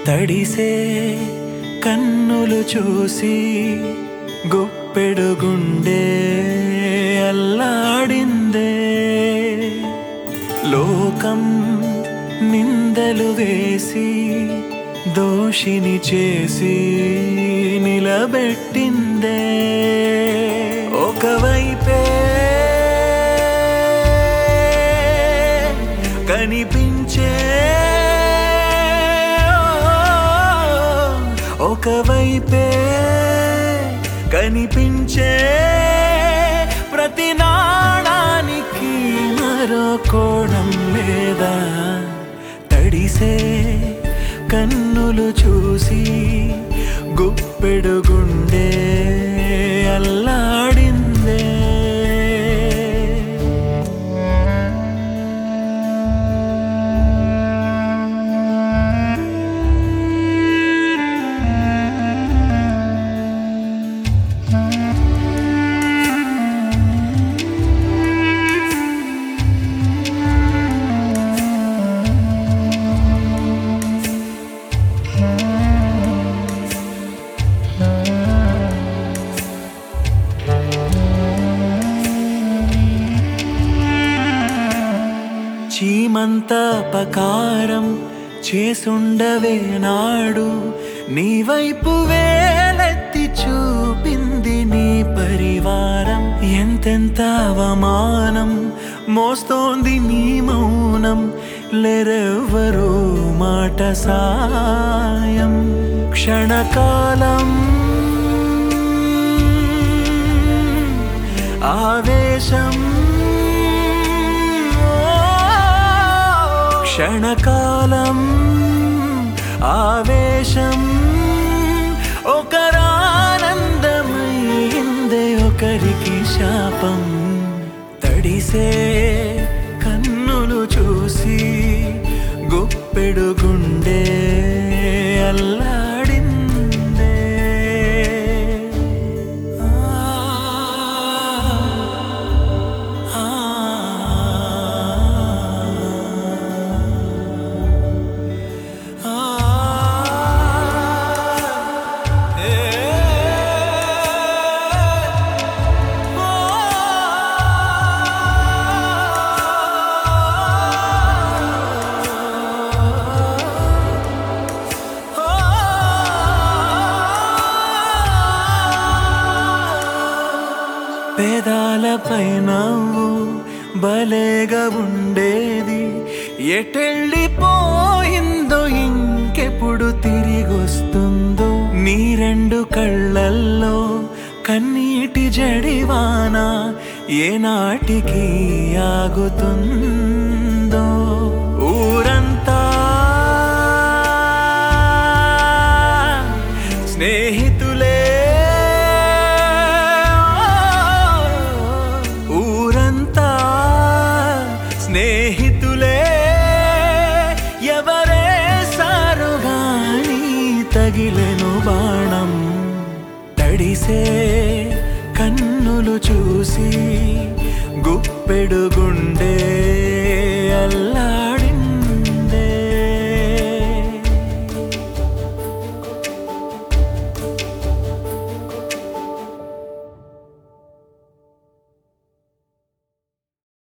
తడిసే కన్నులు చూసి గుప్పెడు గుండె అల్లాడిందే లోకం నిందలు వేసి దోషిని చేసి నిలబెట్టిందే ఒకవైపే కనిపించే ఒకవైపే కనిపించే ప్రతి నాణానికి మరో కోణం లేదా తడిసే కన్నులు చూసి గుప్పెడు గుండె అల్లాడిందే చీమంత పకారం చేసుండవే నాడు నీ వైపు వేలెత్తి చూపింది నీ పరివారం ఎంతెంత అవమానం మోస్తోంది నీ మౌనం లెరెవ్వరూ మాట సాయం క్షణకాలం ఆవేశం క్షణకాలం ఆవేశం ఒకరానందమైందే ఒకరికి శాపం తడిసే కన్నులు చూసి గుప్పెడు గుండె అల్లాడిందే ఆ పేదాలపై నవ్వు భలేగా ఉండేది ఎటెళ్ళిపోయిందో ఇంకెప్పుడు తిరిగొస్తుందో నీ రెండు కళ్ళల్లో కన్నీటి జడివాన ఏనాటికి ఆగుతుందో ఊరంతా స్నేహితులే ఊరంతా స్నేహితులే ఎవరే సారుగాని తగిలెను బాణం తడిసే కన్నులు చూసి గుప్పెడు గుండె అల్లా